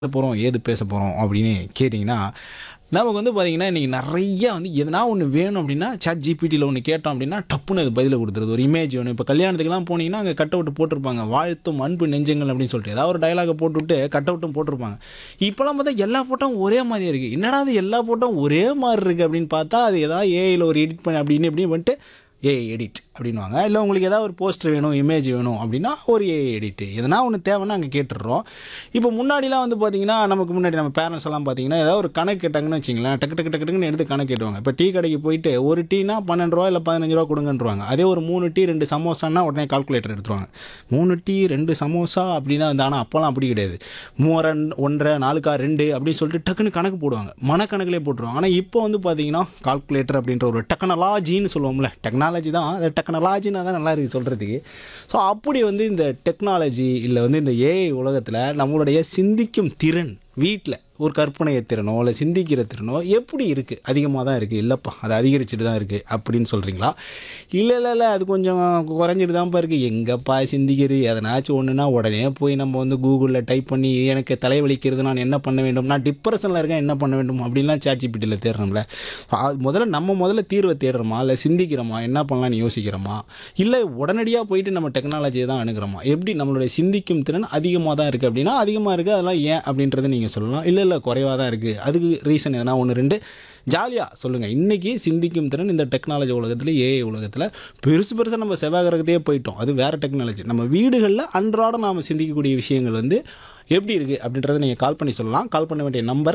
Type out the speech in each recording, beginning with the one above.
போகிறோம் ஏது பேச போகிறோம் அப்படின்னு கேட்டிங்கன்னா நமக்கு வந்து பார்த்திங்கன்னா இன்றைக்கி நிறைய வந்து எதனா ஒன்று வேணும் அப்படின்னா சாட் ஜிபிடியில் ஒன்று கேட்டோம் அப்படின்னா டப்புன்னு அது பதிலை கொடுத்துருது ஒரு இமேஜ் வேணும் இப்போ கல்யாணத்துக்குலாம் போனீங்கன்னா அங்கே கட் அவுட் போட்டிருப்பாங்க வாழ்த்தும் அன்பு நெஞ்சங்கள் அப்படின்னு சொல்லிட்டு ஏதாவது ஒரு டயலாகை போட்டுவிட்டு கட் அவுட்டும் போட்டிருப்பாங்க இப்போலாம் பார்த்தா எல்லா போட்டோம் ஒரே மாதிரியே இருக்குது என்னடா அது எல்லா போட்டோம் ஒரே மாதிரி இருக்குது அப்படின்னு பார்த்தா அது ஏதாவது ஏஐயில் ஒரு எடிட் பண்ணி அப்படின்னு இப்படின்னு வந்துட்டு ஏஐ எடிட் அப்படின்வாங்க இல்லை உங்களுக்கு ஏதாவது ஒரு போஸ்டர் வேணும் இமேஜ் வேணும் அப்படின்னா ஒரு ஏஐ எடிட்டு எதனா ஒன்று தேவைன்னா அங்கே கேட்டுடுறோம் இப்போ முன்னாடிலாம் வந்து பார்த்தீங்கன்னா நமக்கு முன்னாடி நம்ம பேரண்ட்ஸ் எல்லாம் பார்த்தீங்கன்னா ஏதாவது ஒரு கணக்கு கேட்டாங்கன்னு வச்சிங்களேன் டக்கு டக்கு டக்கு டக்குன்னு எடுத்து கணக்கு கேட்டுவாங்க இப்போ டீ கடைக்கு போயிட்டு ஒரு டீனா பன்னெண்டு ரூபா இல்லை பதினஞ்சு ரூபா கொடுங்கன்றுவாங்க அதே ஒரு மூணு டீ ரெண்டு சமோசான்னா உடனே கால்குலேட்டர் எடுத்துருவாங்க மூணு டீ ரெண்டு சமோசா அப்படின்னா வந்து ஆனால் அப்போல்லாம் அப்படி கிடையாது மூவரன் ஒன்றரை நாலுக்கா ரெண்டு அப்படின்னு சொல்லிட்டு டக்குன்னு கணக்கு போடுவாங்க மனக்கணக்கிலே போட்டுருவாங்க ஆனால் இப்போ வந்து பார்த்தீங்கன்னா கால்குலேட்டர் அப்படின்ற ஒரு டெக்னாலஜின்னு சொல்லுவோம்ல டெக்னாலஜி தான் அது டெக்னாலஜினா தான் நல்லா இருக்குது சொல்கிறதுக்கு ஸோ அப்படி வந்து இந்த டெக்னாலஜி இல்லை வந்து இந்த ஏஐ உலகத்தில் நம்மளுடைய சிந்திக்கும் திறன் வீட்டில் ஒரு கற்பனை திறனோ இல்லை சிந்திக்கிற திறனோ எப்படி இருக்குது அதிகமாக தான் இருக்குது இல்லைப்பா அது அதிகரிச்சுட்டு தான் இருக்குது அப்படின்னு சொல்கிறீங்களா இல்லை இல்லை இல்லை அது கொஞ்சம் குறைஞ்சிட்டு தான்ப்பா இருக்குது எங்கப்பா சிந்திக்கிறது எதனாச்சும் ஒன்றுனா உடனே போய் நம்ம வந்து கூகுளில் டைப் பண்ணி எனக்கு தலைவலிக்கிறது நான் என்ன பண்ண வேண்டும் நான் டிப்ரெஷனில் இருக்கேன் என்ன பண்ண வேண்டும் அப்படின்லாம் சாட் ஜிபிட்டியில் தேடுறோம்ல அது முதல்ல நம்ம முதல்ல தீர்வை தேடுறோமா இல்லை சிந்திக்கிறோமா என்ன பண்ணலாம்னு யோசிக்கிறோமா இல்லை உடனடியாக போயிட்டு நம்ம டெக்னாலஜியை தான் அணுகிறோமா எப்படி நம்மளுடைய சிந்திக்கும் திறன் அதிகமாக தான் இருக்குது அப்படின்னா அதிகமாக இருக்குது அதெல்லாம் ஏன் அப்படின்றத நீங்கள் சொல்லலாம் இல்லை இல்லை குறைவாக தான் இருக்குது அதுக்கு ரீசன் எதனா ஒன்று ரெண்டு ஜாலியாக சொல்லுங்கள் இன்றைக்கி சிந்திக்கும் திறன் இந்த டெக்னாலஜி உலகத்தில் ஏஐ உலகத்தில் பெருசு பெருசாக நம்ம செவ்வாய் கிரகத்தையே போயிட்டோம் அது வேறு டெக்னாலஜி நம்ம வீடுகளில் அன்றாடம் நாம் சிந்திக்கக்கூடிய விஷயங்கள் வந்து எப்படி இருக்குது அப்படின்றத நீங்கள் கால் பண்ணி சொல்லலாம் கால் பண்ண வேண்டிய நம்பர்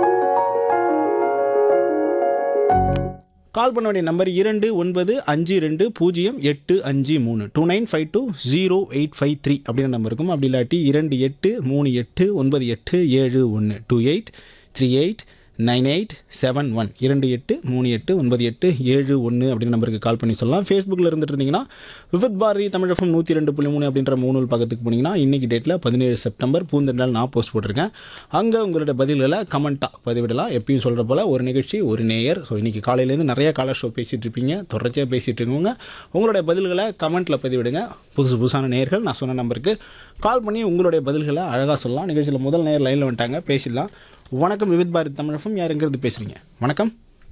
கால் பண்ண வேண்டிய நம்பர் இரண்டு ஒன்பது அஞ்சு ரெண்டு பூஜ்ஜியம் எட்டு அஞ்சு மூணு two nine five two zero eight five three அப்படின்ற நம்பர் இருக்கும் அப்படி இல்லாட்டி இரண்டு எட்டு மூணு எட்டு ஒன்பது எட்டு ஏழு ஒன்று two eight three eight nine eight seven one இரண்டு எட்டு மூணு எட்டு ஒன்பது எட்டு ஏழு ஒன்று அப்படின்ற நம்பருக்கு கால் பண்ணி சொல்லலாம் ஃபேஸ்புக்கில் இருந்துட்டு இருந்தீங்கன்னா விவித் பாரதி தமிழகம் நூற்றி ரெண்டு புள்ளி மூணு அப்படின்ற மூணு பக்கத்துக்கு போனீங்கன்னா இன்றைக்கி டேட்டில் பதினேழு செப்டம்பர் பூந்தெண்டால் நான் போஸ்ட் போட்டிருக்கேன் அங்கே உங்களோட பதில்களை கமெண்ட்டாக பதிவிடலாம் எப்பயும் சொல்கிற போல் ஒரு நிகழ்ச்சி ஒரு நேயர் ஸோ இன்றைக்கி காலையிலேருந்து நிறைய காலர் ஷோ பேசிகிட்டு இருப்பீங்க தொடர்ச்சியாக பேசிகிட்டு இருக்கவங்க உங்களுடைய பதில்களை கமெண்ட்டில் பதிவிடுங்க புதுசு புதுசான நேயர்கள் நான் சொன்ன நம்பருக்கு கால் பண்ணி உங்களுடைய பதில்களை அழகாக சொல்லலாம் நிகழ்ச்சியில் முதல் நேயர் லைனில் வந்துட்டாங்க பேசிடலாம் வணக்கம் விவித் பாரதி தமிழகம் யாருங்கிறது பேசுகிறீங்க வணக்கம்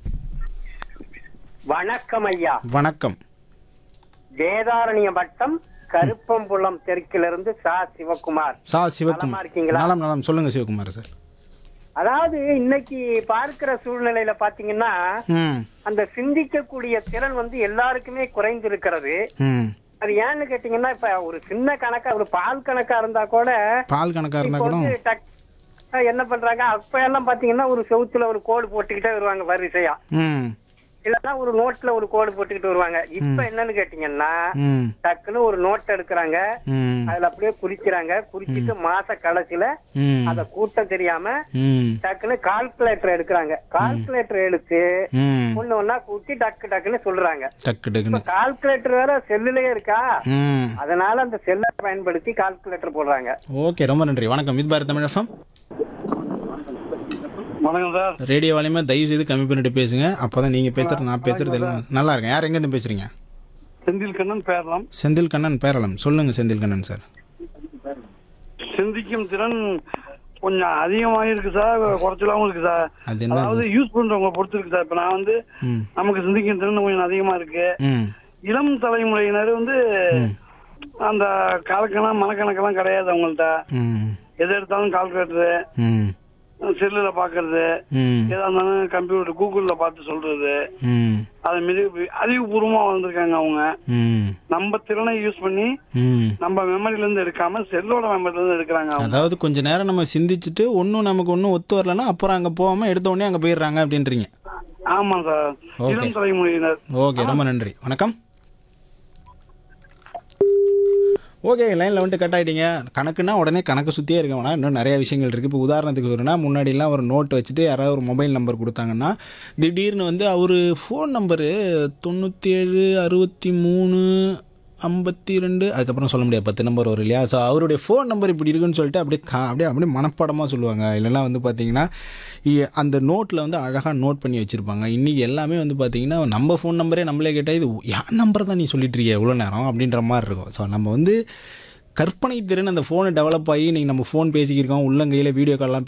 வணக்கம் ஐயா வணக்கம் வேதாரண்ய வட்டம் கருப்பம்புள்ளம் தெற்கிலிருந்து சா சிவகுமார் சா நலமா சிவகுமார் இருக்கீங்களா? நலம் நலம் சொல்லுங்கள் சிவகுமார் சார் அதாவது இன்னைக்கு பார்க்கிற சூழ்நிலையில பாத்தீங்கன்னா ம் அந்த சிந்திக்கக்கூடிய திறன் வந்து எல்லாருக்குமே குறைந்திருக்கிறது ம் அது ஏன்னு கேட்டீங்கன்னா இப்ப ஒரு சின்ன கணக்கா ஒரு பால் கணக்கா இருந்தா கூட பால் கணக்காக இருந்தால் இப்ப கூட வந்து டக்- என்ன பண்றாங்க அப்ப எல்லாம் பாத்தீங்கன்னா ஒரு செவுத்துல ஒரு கோடு போட்டுக்கிட்டே வருவாங்க வரிசையா ம் இல்லன்னா ஒரு நோட்ல ஒரு கோடு போட்டுக்கிட்டு வருவாங்க இப்ப என்னன்னு கேட்டீங்கன்னா ம் டக்குன்னு ஒரு நோட் எடுக்கிறாங்க ம் அதுல அப்படியே குறிக்கிறாங்க குறிச்சிட்டு மாச கடைசியில ம் அத கூட்டம் தெரியாம ம் டக்குன்னு கால்குலேட்டர் எடுக்கிறாங்க கால்குலேட்டர் எடுத்து ம் ஒண்ணு ஒன்னா கூட்டி டக்கு டக்குன்னு சொல்றாங்க டக்கு இப்ப டக்குன்னு கால்குலேட்டர் வேற செல்லுலயே இருக்கா ம் அதனால அந்த செல்லை பயன்படுத்தி கால்குலேட்டர் போடுறாங்க ஓகே ரொம்ப நன்றி வணக்கம் இது பாரத் தமிழ் எஃப்எம் வணக்கம் சார் ரேடியோ வால்யூமை தயவு செய்து கம்மி பண்ணிட்டு பேசுங்க அப்போ தான் நீங்கள் பேசுறது நான் பேசுறது எல்லாம் நல்லா இருக்கேன் யார் எங்கேருந்து பேசுகிறீங்க செந்தில் கண்ணன் பேரலாம் செந்தில் கண்ணன் பேரளம் சொல்லுங்கள் செந்தில் கண்ணன் சார் சிந்திக்கும் திறன் கொஞ்சம் அதிகமாக இருக்கு சார் குறைச்சலாவும் இருக்கு சார் அது என்ன அதாவது யூஸ் பண்றவங்க பொறுத்து இருக்கு சார் இப்ப நான் வந்து ம் நமக்கு சிந்திக்கும் திறன் கொஞ்சம் அதிகமா இருக்கு ம் இளம் தலைமுறையினர் வந்து அந்த காலக்கணம் மனக்கணக்கெல்லாம் கிடையாது அவங்கள்ட்ட ம் எது எடுத்தாலும் கால்குலேட்டரு ம் செல்லுல பாக்குறது ம் எதா இருந்தாலும் கம்ப்யூட்டர் கூகுள்ல பார்த்து சொல்றது ம் அது மிக அறிவுபூர்வமா வந்திருக்காங்க அவங்க ம் நம்ம திறனை யூஸ் பண்ணி ம் நம்ம மெமரில இருந்து எடுக்காம செல்லோட மெமரில இருந்து எடுக்கிறாங்க அவங்க அதாவது கொஞ்ச நேரம் நம்ம சிந்திச்சுட்டு ஒன்றும் நமக்கு ஒன்றும் ஒத்து வரலன்னா அப்புறம் அங்கே போகாமல் எடுத்த உடனே அங்கே போயிடுறாங்க அப்படின்றீங்க ஆமா சார் Okay. இளம் தலைமுறையினர் ஓகே ரொம்ப நன்றி வணக்கம் ஓகே லைனில் வந்துட்டு கட் ஆகிட்டீங்க கணக்குனா உடனே கணக்கு சுற்றியே இருக்க வேணாம் இன்னும் நிறைய விஷயங்கள் இருக்குது இப்போ உதாரணத்துக்கு வரும்னா முன்னாடிலாம் ஒரு நோட் வச்சுட்டு யாராவது ஒரு மொபைல் நம்பர் கொடுத்தாங்கன்னா திடீர்னு வந்து அவர் ஃபோன் நம்பரு தொண்ணூற்றி ஏழு அறுபத்தி மூணு ஐம்பத்தி ரெண்டு அதுக்கப்புறம் சொல்ல முடியாது பத்து நம்பர் வரும் இல்லையா ஸோ அவருடைய ஃபோன் நம்பர் இப்படி இருக்குன்னு சொல்லிட்டு அப்படியே கா அப்படியே அப்படியே மனப்பாடமாக சொல்லுவாங்க இல்லைன்னா வந்து பார்த்தீங்கன்னா இ- அந்த நோட்டில் வந்து அழகாக நோட் பண்ணி வச்சுருப்பாங்க இன்றைக்கி எல்லாமே வந்து பார்த்தீங்கன்னா நம்ம ஃபோன் நம்பரே நம்மளே கேட்டால் இது யார் நம்பர் தான் நீ சொல்லிட்டு இருக்கிய எவ்வளோ நேரம் அப்படின்ற மாதிரி இருக்கும் ஸோ நம்ம வந்து கற்பனை திறன் அந்த ஃபோனை டெவலப் ஆகி இன்றைக்கி நம்ம ஃபோன் பேசிக்கிருக்கோம் உள்ளங்கையில் வீடியோ கால்லாம்